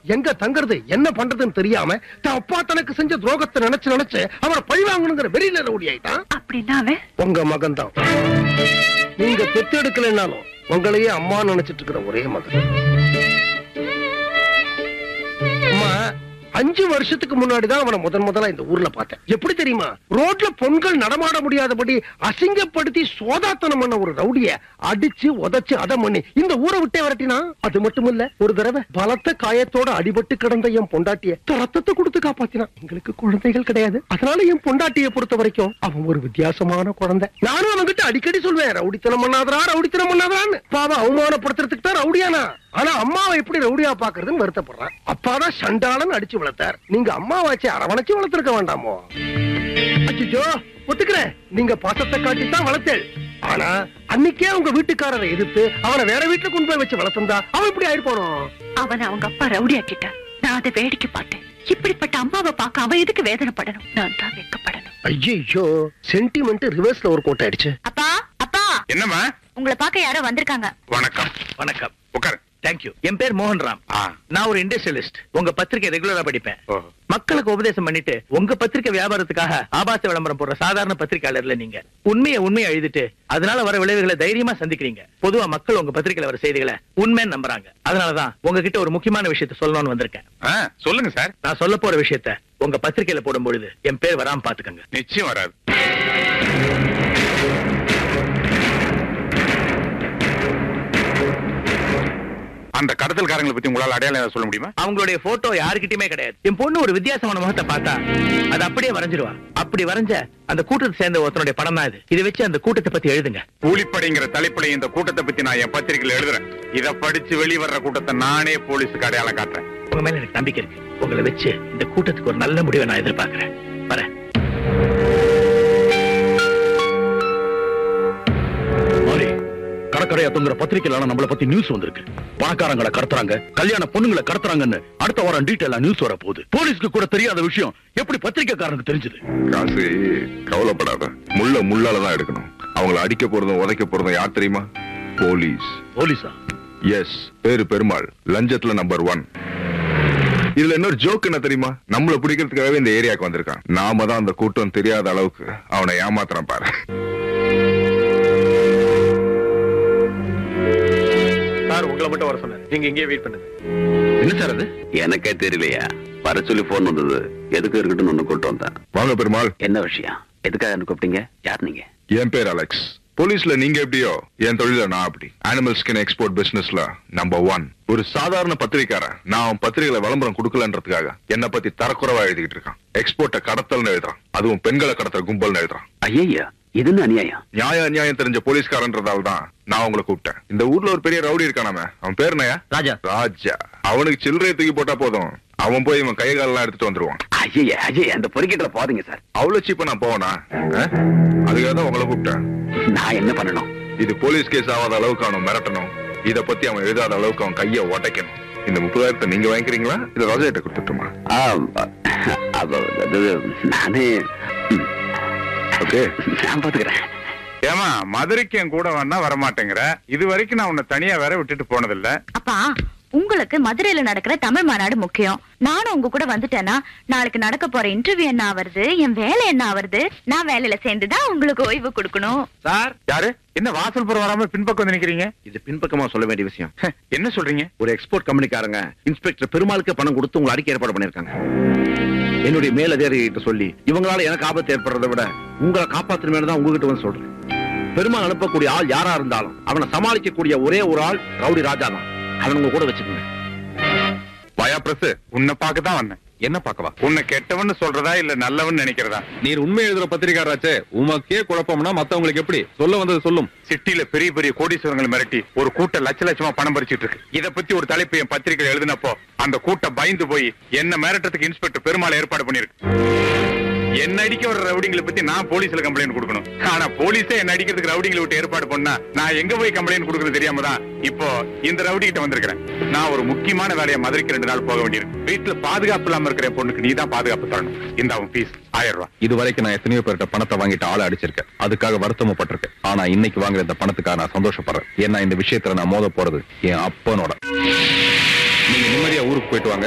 எங்க தங்குறது என்ன பண்றதுன்னு தெரியாம தன் அப்பா தனக்கு செஞ்ச துரோகத்தை நினைச்சு நினைச்சு அவரை பழி வாங்கணுங்கிற வெறியில ரவுடி ஆயிட்டான் அப்படின்னா அவன் உங்க மகன் தான் நீங்க பெத்து எடுக்கலைன்னாலும் உங்களையே அம்மா நினைச்சிட்டு இருக்கிற ஒரே மகன் அம்மா அஞ்சு வருஷத்துக்கு முன்னாடி தான் அவனை முதன் முதலா இந்த ஊர்ல பார்த்தேன் எப்படி தெரியுமா ரோட்ல பொண்கள் நடமாட முடியாதபடி அசிங்கப்படுத்தி சோதாத்தனம் பண்ண ஒரு ரவுடிய அடிச்சு உதைச்சு அதம் பண்ணி இந்த ஊரை விட்டே விரட்டினா அது மட்டும் இல்ல ஒரு தடவை பலத்த காயத்தோட அடிபட்டு கிடந்த என் பொண்டாட்டிய ரத்தத்தை கொடுத்து காப்பாத்தினான் எங்களுக்கு குழந்தைகள் கிடையாது அதனால என் பொண்டாட்டியை பொறுத்த வரைக்கும் அவன் ஒரு வித்தியாசமான குழந்தை நானும் அவன்கிட்ட அடிக்கடி சொல்வேன் ரவுடித்தனம் பண்ணாதரா ரவுடித்தனம் பண்ணாதரான்னு பாவம் அவமானப்படுத்துறதுக்கு தான் ரவுடியானா ஆனா அம்மாவை எப்படி ரவுடியா பாக்குறதுன்னு வருத்தப்படுறான் அப்பாதான் சண்டாளன் அடிச்சு வளர்த்தார் நீங்க அம்மாவாச்சு அரவணைச்சு வளர்த்திருக்க வேண்டாமோ அச்சோ ஒத்துக்கிறேன் நீங்க பாசத்தை காட்டி தான் வளர்த்தேள் ஆனா அன்னைக்கே உங்க வீட்டுக்காரரை எதிர்த்து அவனை வேற வீட்டுல கொண்டு போய் வச்சு வளர்த்திருந்தா அவன் இப்படி ஆயிருப்பானோ அவனை அவங்க அப்பா ரவுடி ஆக்கிட்டான் நான் அதை வேடிக்கை பார்த்தேன் இப்படிப்பட்ட அம்மாவை பார்க்க அவன் எதுக்கு வேதனைப்படணும் நான் தான் வெட்கப்படணும் ஐயோ சென்டிமெண்ட் ரிவர்ஸ்ல ஒரு கோட்டை ஆயிடுச்சு அப்பா அப்பா என்னம்மா உங்களை பார்க்க யாரோ வந்திருக்காங்க வணக்கம் வணக்கம் உட்காரு தேங்க்யூ என் பேர் மோகன்ராம் ஆ. நான் ஒரு இண்டஸ்ட்ரியலிஸ்ட் உங்க பத்திரிக்கை ரெகுலரா படிப்பேன் ஓ. மக்களுக்கு உபதேசம் பண்ணிட்டு உங்க பத்திரிக்கை வியாபாரத்துக்காக ஆபாச விளம்பரம் போடுற சாதாரண பத்திரிக்கையாளர்ல நீங்க உண்மையை உண்மையை எழுதிட்டு அதனால வர விளைவுகளை தைரியமா சந்திக்கிறீங்க பொதுவா மக்கள் உங்க பத்திரிக்கையில வர செய்திகளை உண்மைன்னு நம்புறாங்க அதனாலதான் உங்ககிட்ட ஒரு முக்கியமான விஷயத்த சொல்லணும்னு வந்திருக்கேன் ஆ, சொல்லுங்க சார் நான் சொல்ல போற விஷயத்த உங்க பத்திரிக்கையில போடும் பொழுது என் பேர் வராம பாத்துக்கங்க நிச்சயம் வராது அந்த கடத்தல்காரங்களை பத்தி உங்களால அடையாளம் ஏதாவது சொல்ல முடியுமா அவங்களுடைய போட்டோ யாருக்கிட்டயுமே கிடையாது என் பொண்ணு ஒரு வித்தியாசமான முகத்தை பார்த்தா அது அப்படியே வரைஞ்சிருவா அப்படி வரைஞ்ச அந்த கூட்டத்தை சேர்ந்த ஒருத்தனுடைய படம் தான் இது இதை வச்சு அந்த கூட்டத்தை பத்தி எழுதுங்க கூலிப்படைங்கிற தலைப்புல இந்த கூட்டத்தை பத்தி நான் என் பத்திரிகையில எழுதுறேன் இத படிச்சு வெளிவர்ற கூட்டத்தை நானே போலீஸுக்கு அடையாளம் காட்டுறேன் உங்க மேல எனக்கு நம்பிக்கை இருக்கு உங்களை வச்சு இந்த கூட்டத்துக்கு ஒரு நல்ல முடிவை நான் எதிர்பார்க்கிறேன் வரேன் மாறி கடற்கரையா தொங்குற பத்திரிக்கையில நம்மள பத்தி நியூஸ் வந்திருக்கு பணக்காரங்களை கடத்துறாங்க கல்யாண பொண்ணுங்களை கடத்துறாங்கன்னு அடுத்த வாரம் டீட்டெயிலா நியூஸ் வர போகுது போலீஸ்க்கு கூட தெரியாத விஷயம் எப்படி பத்திரிக்கைக்காரனுக்கு தெரிஞ்சது காசு கவலைப்படாத முள்ள முள்ளால தான் எடுக்கணும் அவங்கள அடிக்க போறதும் உதைக்க போறதும் யார் தெரியுமா போலீஸ் போலீஸா எஸ் பேரு பெருமாள் லஞ்சத்துல நம்பர் ஒன் இதுல இன்னொரு ஜோக் என்ன தெரியுமா நம்மள பிடிக்கிறதுக்காகவே இந்த ஏரியாக்கு வந்திருக்கான் நாம தான் அந்த கூட்டம் தெரியாத அளவுக்கு அவனை ஏமாத்துறான் பாரு சார் உங்களை மட்டும் வர சொன்னேன் நீங்க இங்கேயே வெயிட் பண்ணுங்க என்ன சார் அது எனக்கே தெரியலையா வர சொல்லி போன் வந்தது எதுக்கு இருக்கட்டும்னு ஒண்ணு கூட்டு வந்தேன் வாங்க பெருமாள் என்ன விஷயம் எதுக்காக என்ன கூப்பிட்டீங்க யார் நீங்க என் பேர் அலெக்ஸ் போலீஸ்ல நீங்க எப்படியோ என் தொழில நான் அப்படி அனிமல் ஸ்கின் எக்ஸ்போர்ட் பிசினஸ்ல நம்பர் ஒன் ஒரு சாதாரண பத்திரிக்காரன் நான் அவன் பத்திரிகையில விளம்பரம் கொடுக்கலன்றதுக்காக என்ன பத்தி தரக்குறைவா எழுதிக்கிட்டு இருக்கான் எக்ஸ்போர்ட்ட கடத்தல்னு எழுதுறான் அதுவும் பெண்களை கடத்தல் கும்பல்னு எழுதுறான் ஐயா இது என்ன அநியாயம் நியாயம் அநியாயம் தெரிஞ்ச போலீஸ்காரன்றதால தான் நான் உங்களை கூப்பிட்டேன் இந்த ஊர்ல ஒரு பெரிய ரவுடி இருக்கானாமே அவன் பேர் என்னயா ராஜா ராஜா அவனுக்கு சில்லறையை தூக்கி போட்டா போதும் அவன் போய் இவன் கை காலெல்லாம் எடுத்துட்டு வந்துருவான் ஐயா ஐயா அந்த பொறுக்கிட்ட போதீங்க சார் அவ்வளவு சீப்பா நான் போவனா அஹ்? அதுக்காக தான் உங்களை கூப்பிட்டேன் நான் என்ன பண்ணணும் இது போலீஸ் கேஸ் ஆகாத அளவுக்கு அவனை மிரட்டணும் இத பத்தி அவன் எழுதாத அளவுக்கு அவன் கைய உடைக்கணும் இந்த முப்பதாயிரத்தை நீங்க வாங்கிக்கிறீங்களா இல்ல ராஜாட்ட கொடுத்துட்டுமா ஆ, அது அது நானே ம், ஓகே நான் பாத்துக்கிறேன் ஏமா மதுரைக்கு என் கூட வேணா வரமாட்டேங்கிற இது வரைக்கும் நான் உன்னை தனியா வேற விட்டுட்டு போனதில்ல அப்பா உங்களுக்கு மதுரையில நடக்கிற தமிழ் மாநாடு முக்கியம் நானும் உங்க கூட வந்துட்டேன்னா நாளைக்கு நடக்க போற இன்டர்வியூ என்ன ஆவறது என் வேலை என்ன ஆவறது நான் வேலையில சேர்ந்துதான் உங்களுக்கு ஓய்வு கொடுக்கணும் சார் யாரு என்ன வாசல் புறம் வராம பின்பக்கம் வந்து நிக்கிறீங்க இது பின்பக்கமா சொல்ல வேண்டிய விஷயம் என்ன சொல்றீங்க ஒரு எக்ஸ்போர்ட் கம்பெனிக்காரங்க இன்ஸ்பெக்டர் பெருமாளுக்கு பணம் கொடுத்து உங்களை அடிக்க ஏற்பாடு பண்ணிருக்காங்க என்னுடைய மேலதிகாரிகிட்ட சொல்லி இவங்களால எனக்கு ஆபத்து ஏற்படுறதை விட உங்களை காப்பாற்றணுமே தான் உங்ககிட்ட வந்து சொல்றேன் பெருமாள் அனுப்பக்கூடிய ஆள் யாரா இருந்தாலும் அவனை சமாளிக்கக்கூடிய ஒரே ஒரு ஆள் ரவுடி ராஜா தான் அவன் உங்க கூட வச்சுக்கோங்க வயா பிரஸ் உன்னை பார்க்க தான் வந்தேன் என்ன பார்க்கவா உன்னை கெட்டவன்னு சொல்றதா இல்ல நல்லவன்னு நினைக்கிறதா நீர் உண்மை எழுதுற பத்திரிகாராச்சே உமக்கே குழப்பம்னா மத்தவங்களுக்கு எப்படி சொல்ல வந்தது சொல்லும் சிட்டில பெரிய பெரிய கோடீஸ்வரங்களை மிரட்டி ஒரு கூட்டம் லட்ச லட்சமா பணம் பறிச்சிட்டு இருக்கு இத பத்தி ஒரு தலைப்பு என் பத்திரிகை எழுதினப்போ அந்த கூட்டம் பயந்து போய் என்ன மிரட்டத்துக்கு இன்ஸ்பெக்டர் பெருமாள் ஏற்பாடு பண்ணிருக்கு என்ன அடிக்க வர ரவுடிங்களை பத்தி நான் போலீஸ்ல கம்ப்ளைண்ட் கொடுக்கணும் ஆனா போலீஸே என்ன அடிக்கிறதுக்கு ரவுடிங்களை விட்டு ஏற்பாடு பண்ணா நான் எங்க போய் கம்ப்ளைண்ட் கொடுக்கறது தெரியாம தான் இப்போ இந்த ரவுடி கிட்ட வந்திருக்கிறேன் நான் ஒரு முக்கியமான வேலையை மதுரைக்கு ரெண்டு நாள் போக வேண்டியிருக்கு வீட்டுல பாதுகாப்பு இல்லாம இருக்கிற என் பொண்ணுக்கு நீ தான் பாதுகாப்பு தரணும் இந்த அவன் ஃபீஸ் ஆயிரம் ரூபாய் இது வரைக்கும் நான் எத்தனையோ பேர்கிட்ட பணத்தை வாங்கிட்டு ஆளை அடிச்சிருக்கேன் அதுக்காக வருத்தமும் பட்டிருக்கேன் ஆனா இன்னைக்கு வாங்குற இந்த பணத்துக்காக நான் சந்தோஷப்படுறேன் ஏன்னா இந்த விஷயத்துல நான் மோத போறது என் அப்பனோட நீங்க நிம்மதியா ஊருக்கு போயிட்டு வாங்க